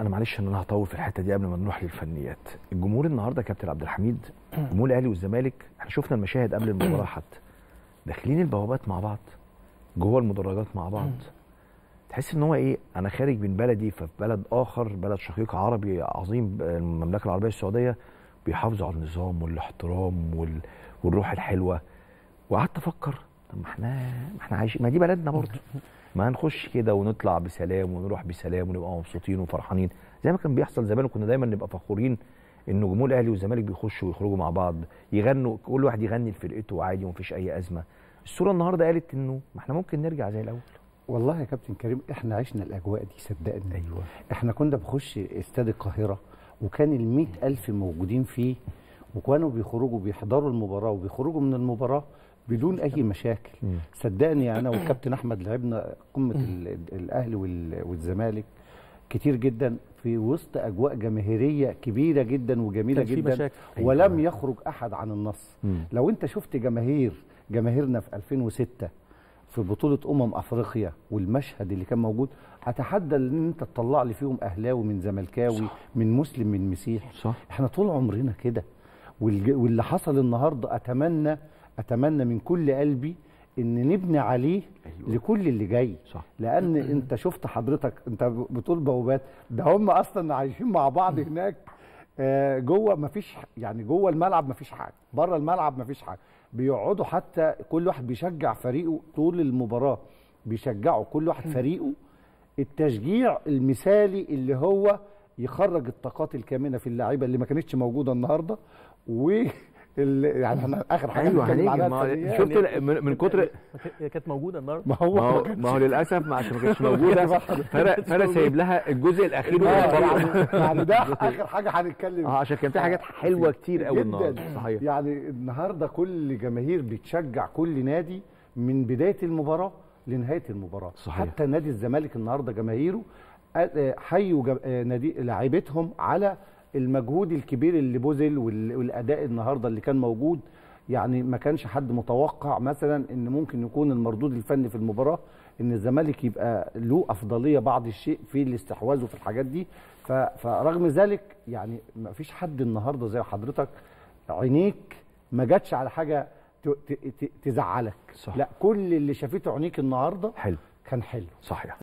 انا معلش ان انا هطول في الحته دي قبل ما نروح للفنيات الجمهور النهارده يا كابتن عبد الحميد جمهور الاهلي والزمالك احنا شفنا المشاهد قبل المباراه حتى داخلين البوابات مع بعض جوه المدرجات مع بعض تحس ان هو ايه انا خارج من بلدي ففي بلد اخر بلد شقيق عربي عظيم المملكه العربيه السعوديه بيحافظوا على النظام والاحترام وال... والروح الحلوه وقعدت افكر طب ما احنا ما احنا عايشين ما دي بلدنا برضه ما هنخش كده ونطلع بسلام ونروح بسلام ونبقى مبسوطين وفرحانين زي ما كان بيحصل زمان وكنا دايما نبقى فخورين ان جمهور الاهلي والزمالك بيخشوا ويخرجوا مع بعض يغنوا كل واحد يغني لفرقته عادي ومفيش اي ازمه الصوره النهارده قالت انه ما احنا ممكن نرجع زي الاول والله يا كابتن كريم احنا عشنا الاجواء دي صدقني ايوه احنا كنا بنخش استاد القاهره وكان ال ألف موجودين فيه وكانوا بيخرجوا بيحضروا المباراه وبيخرجوا من المباراه بدون اي مشاكل مم. صدقني انا والكابتن احمد لعبنا قمه ال- الاهلي وال- والزمالك كتير جدا في وسط اجواء جماهيريه كبيره جدا وجميله كان في جدا مشاكل. أيوة. ولم يخرج احد عن النص مم. لو انت شفت جماهير جماهيرنا في 2006 في بطوله امم افريقيا والمشهد اللي كان موجود اتحدى ان انت تطلع لي فيهم اهلاوي من زملكاوي صح. من مسلم من مسيح صح احنا طول عمرنا كده والج- واللي حصل النهارده اتمنى اتمنى من كل قلبي ان نبني عليه أيوة. لكل اللي جاي صح لان انت شفت حضرتك انت بتقول بوابات ده هم اصلا عايشين مع بعض هناك آه، جوه مفيش يعني جوه الملعب مفيش حاجه بره الملعب مفيش حاجه بيقعدوا حتى كل واحد بيشجع فريقه طول المباراه بيشجعوا كل واحد فريقه التشجيع المثالي اللي هو يخرج الطاقات الكامنه في اللعيبه اللي ما كانتش موجوده النهارده و ال- يعني احنا اخر حاجه ايوه هنتكلم هنيجي عليها ما هو- الفنيات. شفت ال- من من كتر هي كانت موجوده النهارده ما هو ما هو ما ما هو للاسف ما عشان ما كانتش موجوده فانا فانا سايب لها الجزء الاخير من آه، الفرق. يعني, يعني ده اخر حاجه هنتكلم اه عشان كان في حاجات حلوه كتير قوي جداً. النهارده صحيح يعني النهارده كل جماهير بتشجع كل نادي من بدايه المباراه لنهايه المباراه صحيح. حتى نادي الزمالك النهارده جماهيره آه، حيوا جم- آه، نادي لاعيبتهم على المجهود الكبير اللي بذل وال- والاداء النهارده اللي كان موجود يعني ما كانش حد متوقع مثلا ان ممكن يكون المردود الفني في المباراه ان الزمالك يبقى له افضليه بعض الشيء في الاستحواذ وفي الحاجات دي ف- فرغم ذلك يعني ما فيش حد النهارده زي حضرتك عينيك ما جاتش على حاجه ت- ت- ت- تزعلك صح. لا كل اللي شافته عينيك النهارده حلو كان حلو صحيح